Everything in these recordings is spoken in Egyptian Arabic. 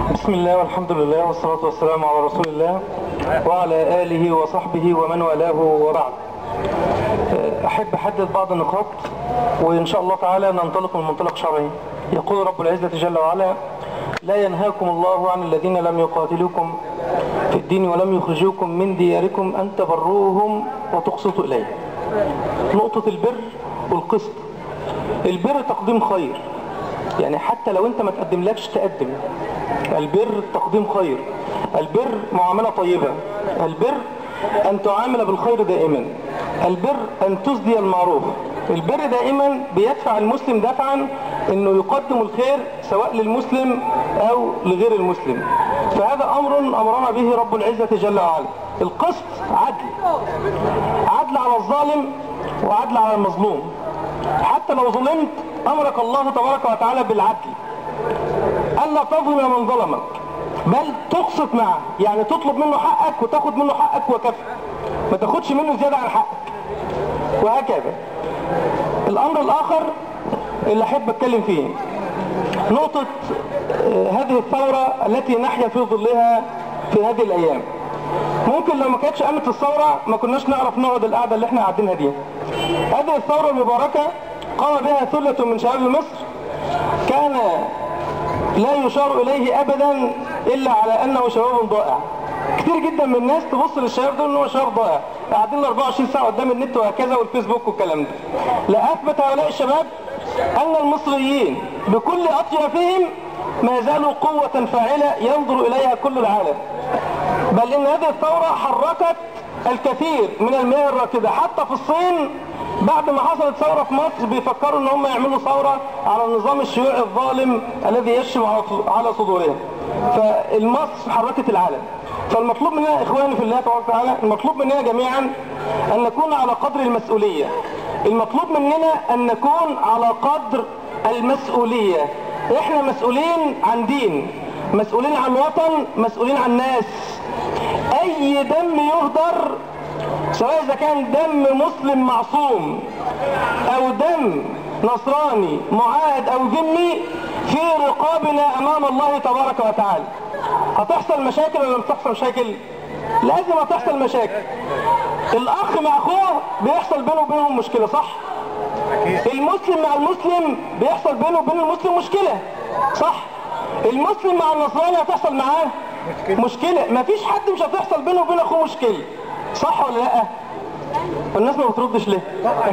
بسم الله والحمد لله والصلاة والسلام على رسول الله وعلى آله وصحبه ومن والاه وبعد أحب أحدد بعض النقاط وإن شاء الله تعالى ننطلق من منطلق شرعي يقول رب العزة جل وعلا لا ينهاكم الله عن الذين لم يقاتلوكم في الدين ولم يخرجوكم من دياركم أن تبروهم وتقسطوا إليه نقطة البر والقسط البر تقديم خير يعني حتى لو انت ما تقدملكش تقدم البر تقديم خير البر معاملة طيبة البر أن تعامل بالخير دائما البر أن تسدي المعروف البر دائما بيدفع المسلم دفعا انه يقدم الخير سواء للمسلم او لغير المسلم فهذا امر امرنا به رب العزة جل وعلا القسط عدل عدل على الظالم وعدل على المظلوم حتى لو ظلمت امرك الله تبارك وتعالى بالعدل الا تظلم من ظلمك بل تقسط معه يعني تطلب منه حقك وتاخد منه حقك وكفى ما تاخدش منه زيادة عن حقك وهكذا الامر الاخر اللي احب اتكلم فيه نقطة هذه الثورة التي نحيا في ظلها في هذه الايام ممكن لو ما كانتش قامت الثورة ما كناش نعرف نقعد القعدة اللي احنا قاعدينها دي هذه الثورة المباركة قام بها ثلة من شباب مصر كان لا يشار اليه ابدا الا على انه شباب ضائع كتير جدا من الناس تبص للشباب دول ان هو شباب ضائع قاعدين 24 ساعه قدام النت وهكذا والفيسبوك والكلام ده لا اثبت هؤلاء الشباب ان المصريين بكل اطيافهم ما زالوا قوة فاعلة ينظر اليها كل العالم بل ان هذه الثورة حركت الكثير من المياه الراكدة حتى في الصين بعد ما حصلت ثورة في مصر بيفكروا ان هم يعملوا ثورة على النظام الشيوعي الظالم الذي يشم على صدورهم فالمصر حركت العالم فالمطلوب مننا اخواني في الله تبارك وتعالى المطلوب مننا جميعا ان نكون على قدر المسؤولية المطلوب مننا ان نكون على قدر المسؤولية احنا مسؤولين عن دين مسؤولين عن وطن مسؤولين عن ناس اي دم يهدر سواء اذا كان دم مسلم معصوم او دم نصراني معاهد او ذمي في رقابنا امام الله تبارك وتعالى هتحصل مشاكل ولا مش هتحصل مشاكل لازم هتحصل مشاكل الاخ مع اخوه بيحصل بينه وبينهم مشكلة صح المسلم مع المسلم بيحصل بينه وبين المسلم مشكلة صح المسلم مع النصراني هتحصل معاه مشكلة مفيش حد مش هتحصل بينه وبين اخوه مشكلة صح ولا لا الناس ما بتردش ليه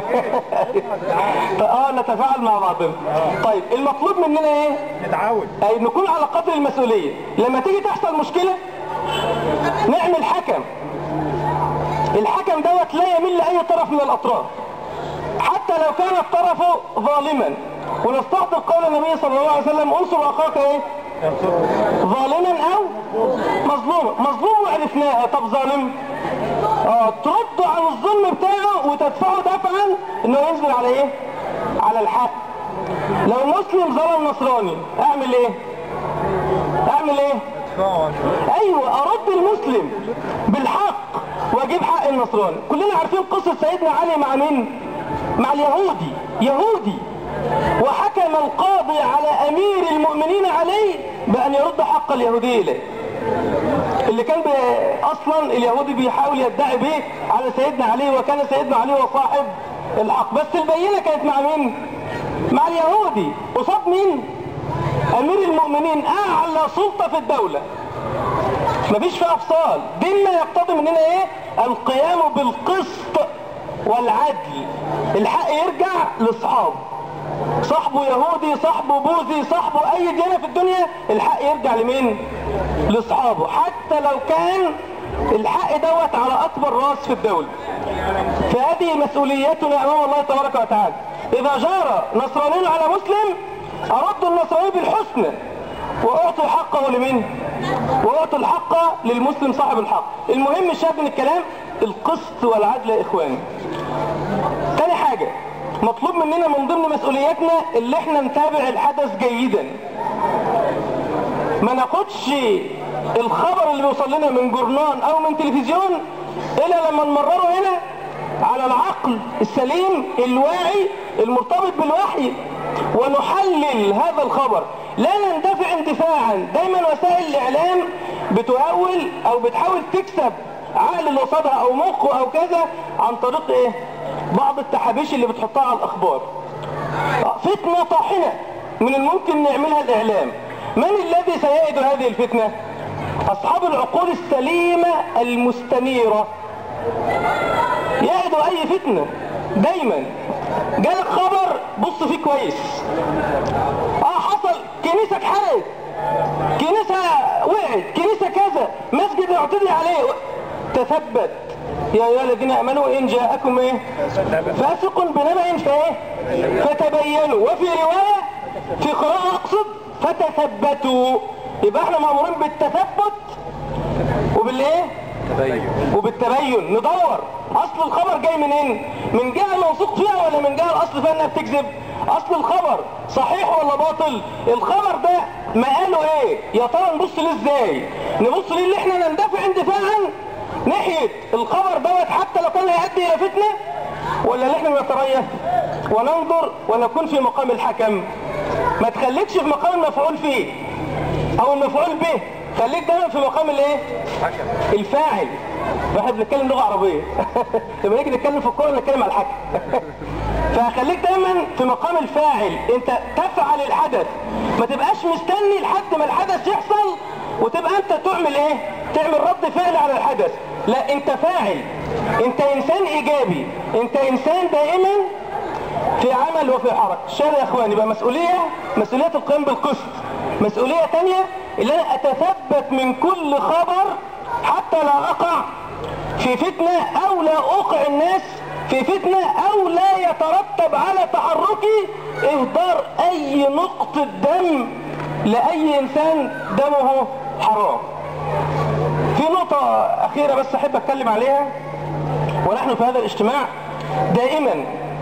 اه نتفاعل مع بعضنا طيب المطلوب مننا ايه نتعاون اي نكون على قدر المسؤولية لما تيجي تحصل مشكلة نعمل حكم الحكم دوت لا يميل لاي طرف من الاطراف حتى لو كان الطرف ظالما ونستحضر قول النبي صلى الله عليه وسلم انصر اخاك ايه ظالما او مظلوما مظلوم وعرفناها طب ظالم اه ترد عن الظلم بتاعه وتدفعه دفعا انه ينزل على ايه على الحق لو مسلم ظلم نصراني اعمل ايه اعمل ايه ايوه ارد المسلم بالحق واجيب حق النصراني كلنا عارفين قصة سيدنا علي مع مين مع اليهودي يهودي وحكم القاضي على امير المؤمنين عليه بان يرد حق اليهودي اليه اللي كان اصلا اليهودي بيحاول يدعي به على سيدنا علي وكان سيدنا علي هو صاحب الحق بس البينة كانت مع مين مع اليهودي قصاد مين امير المؤمنين اعلى سلطة في الدولة مفيش فيها افصال ديننا يقتضي مننا ايه القيام بالقسط والعدل الحق يرجع لاصحابه صاحبه يهودي صاحبه بوذي صاحبه اي ديانة في الدنيا الحق يرجع لمين لاصحابه حتى لو كان الحق دوت على اكبر راس في الدولة فهذه مسؤوليتنا امام الله تبارك وتعالى اذا جار نصراني على مسلم ارد النصراني بالحسنى واعطوا حقه لمين واعطوا الحق للمسلم صاحب الحق المهم الشاهد من الكلام القسط والعدل يا اخواني تاني حاجة مطلوب مننا من ضمن مسؤولياتنا اللي احنا نتابع الحدث جيدا ما ناخدش الخبر اللي بيوصل لنا من جورنان او من تلفزيون الا لما نمرره هنا على العقل السليم الواعي المرتبط بالوحي ونحلل هذا الخبر لا نندفع اندفاعا دايما وسائل الاعلام بتهول او بتحاول تكسب عقل اللي قصادها او مخه او كذا عن طريق ايه بعض التحابيش اللي بتحطها على الاخبار فتنة طاحنة من الممكن نعملها الاعلام من الذي سيئد هذه الفتنة اصحاب العقول السليمة المستنيرة يعدوا اي فتنة دايما جالك خبر بص فيه كويس اه حصل كنيسة اتحرقت كنيسة وقعت كنيسة كذا مسجد اعتدي عليه تثبت يا ايها الذين امنوا ان جاءكم ايه فاسق بنبأ فايه فتبينوا وفي رواية في قراءة اقصد فتثبتوا يبقى احنا مامورين بالتثبت وبالايه وبالتبين ندور اصل الخبر جاي منين من جهه موثوق فيها ولا من جهه الاصل فيها انها بتكذب اصل الخبر صحيح ولا باطل الخبر ده مقاله ايه يا ترى نبص ليه ازاي نبص ليه اللي احنا نندفع اندفاعا ناحيه الخبر دوت حتى لو كان هيؤدي الى فتنه ولا اللي احنا نتريث وننظر ونكون في مقام الحكم ما تخليكش في مقام المفعول فيه او المفعول به خليك دايما في مقام الايه الفاعل واحنا بنتكلم لغه عربيه لما نيجي نتكلم في الكوره نتكلم على الحكم فخليك دايما في مقام الفاعل انت تفعل الحدث ما تبقاش مستني لحد ما الحدث يحصل وتبقى انت تعمل ايه تعمل رد فعل على الحدث لا انت فاعل انت انسان ايجابي انت انسان دائما في عمل وفي حركة الشهر يا اخواني يبقى مسؤولية مسؤولية القيام بالقسط مسؤولية تانية اللي انا اتثبت من كل خبر حتى لا اقع في فتنة او لا اوقع الناس في فتنة او لا يترتب على تحركي اهدار اي نقطة دم لاي انسان دمه حرام في نقطة اخيرة بس احب اتكلم عليها ونحن في هذا الاجتماع دائما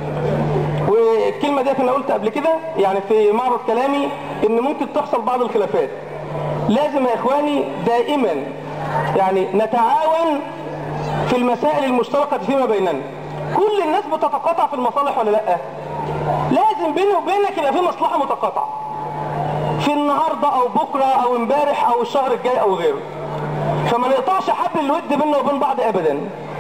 والكلمة دي انا قلت قبل كده يعني في معرض كلامي ان ممكن تحصل بعض الخلافات لازم يا اخواني دائما يعني نتعاون في المسائل المشتركة فيما بيننا كل الناس بتتقاطع في المصالح ولا لا لازم بيني وبينك يبقى في مصلحة متقاطعة في النهاردة او بكرة او امبارح او الشهر الجاي او غيره فما نقطعش حبل الود بيننا وبين بعض ابدا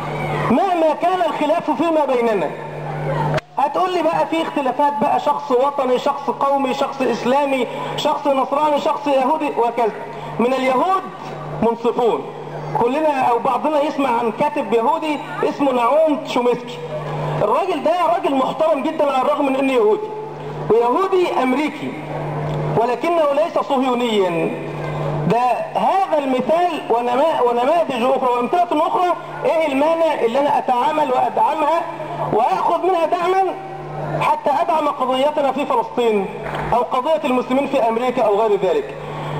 مهما كان الخلاف فيما بيننا هتقول لي بقى في اختلافات بقى شخص وطني شخص قومي شخص اسلامي شخص نصراني شخص يهودي وكذا من اليهود منصفون كلنا او بعضنا يسمع عن كاتب يهودي اسمه نعوم تشومسكي الراجل ده راجل محترم جدا على الرغم من انه يهودي ويهودي امريكي ولكنه ليس صهيونيا ده هذا المثال ونما ونماذج اخرى وامثله اخرى ايه المانع اللي انا اتعامل وادعمها واخذ منها دعما حتى ادعم قضيتنا في فلسطين او قضية المسلمين في امريكا او غير ذلك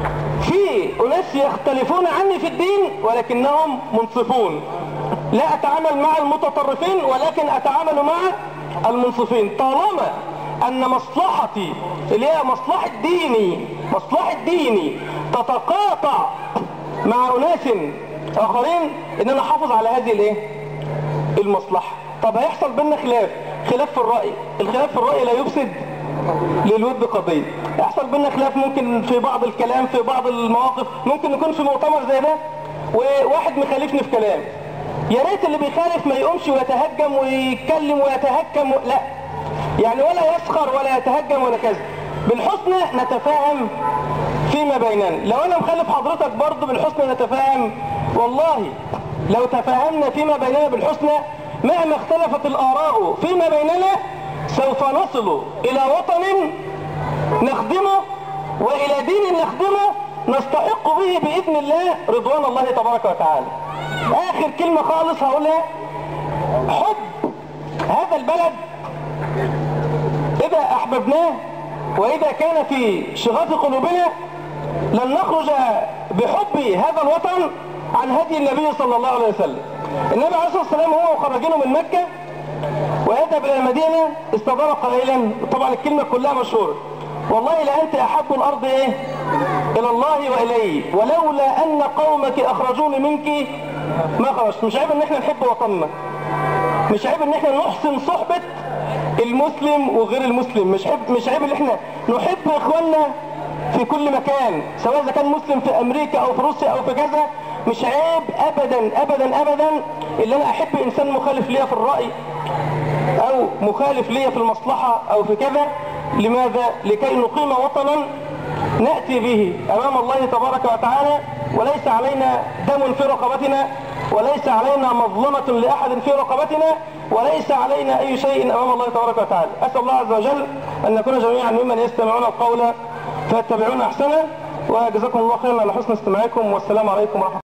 في اناس يختلفون عني في الدين ولكنهم منصفون لا اتعامل مع المتطرفين ولكن اتعامل مع المنصفين طالما ان مصلحتي اللي هي مصلحة ديني مصلحة ديني تتقاطع مع اناس اخرين ان انا احافظ على هذه الايه المصلحة طب هيحصل بينا خلاف خلاف في الرأي الخلاف في الرأي لا يفسد للود قضية يحصل بينا خلاف ممكن في بعض الكلام في بعض المواقف ممكن نكون في مؤتمر زي ده وواحد مخالفني في كلام يا ريت اللي بيخالف ما يقومش ويتهجم ويتكلم ويتهكم و... لا يعني ولا يسخر ولا يتهجم ولا كذا بالحسنى نتفاهم فيما بيننا لو انا مخالف حضرتك برضه بالحسنى نتفاهم والله لو تفاهمنا فيما بيننا بالحسنى مهما اختلفت الآراء فيما بيننا سوف نصل إلى وطن نخدمه وإلى دين نخدمه نستحق به بإذن الله رضوان الله تبارك وتعالى آخر كلمة خالص هقولها حب هذا البلد إذا أحببناه وإذا كان في شغاف قلوبنا لن نخرج بحب هذا الوطن عن هدي النبي صلى الله عليه وسلم النبي عليه الصلاة والسلام هو وخرجينه من مكة ويذهب إلى المدينة استدار قليلا طبعا الكلمة كلها مشهورة والله لأنت أحب الأرض إيه إلى الله وإليه ولولا أن قومك أخرجوني منك ما خرجت مش عيب إن إحنا نحب وطننا مش عيب إن إحنا نحسن صحبة المسلم وغير المسلم مش عيب مش عيب إن إحنا نحب إخواننا في كل مكان سواء اذا كان مسلم في امريكا او في روسيا او في كذا مش عيب ابدا ابدا ابدا اللي انا احب انسان مخالف ليا في الراي او مخالف ليا في المصلحه او في كذا لماذا لكي نقيم وطنا ناتي به امام الله تبارك وتعالى وليس علينا دم في رقبتنا وليس علينا مظلمة لأحد في رقبتنا وليس علينا أي شيء أمام الله تبارك وتعالى أسأل الله عز وجل أن نكون جميعا ممن يستمعون القول فيتبعون أحسنه وجزاكم الله خيرا على حسن استماعكم والسلام عليكم ورحمة الله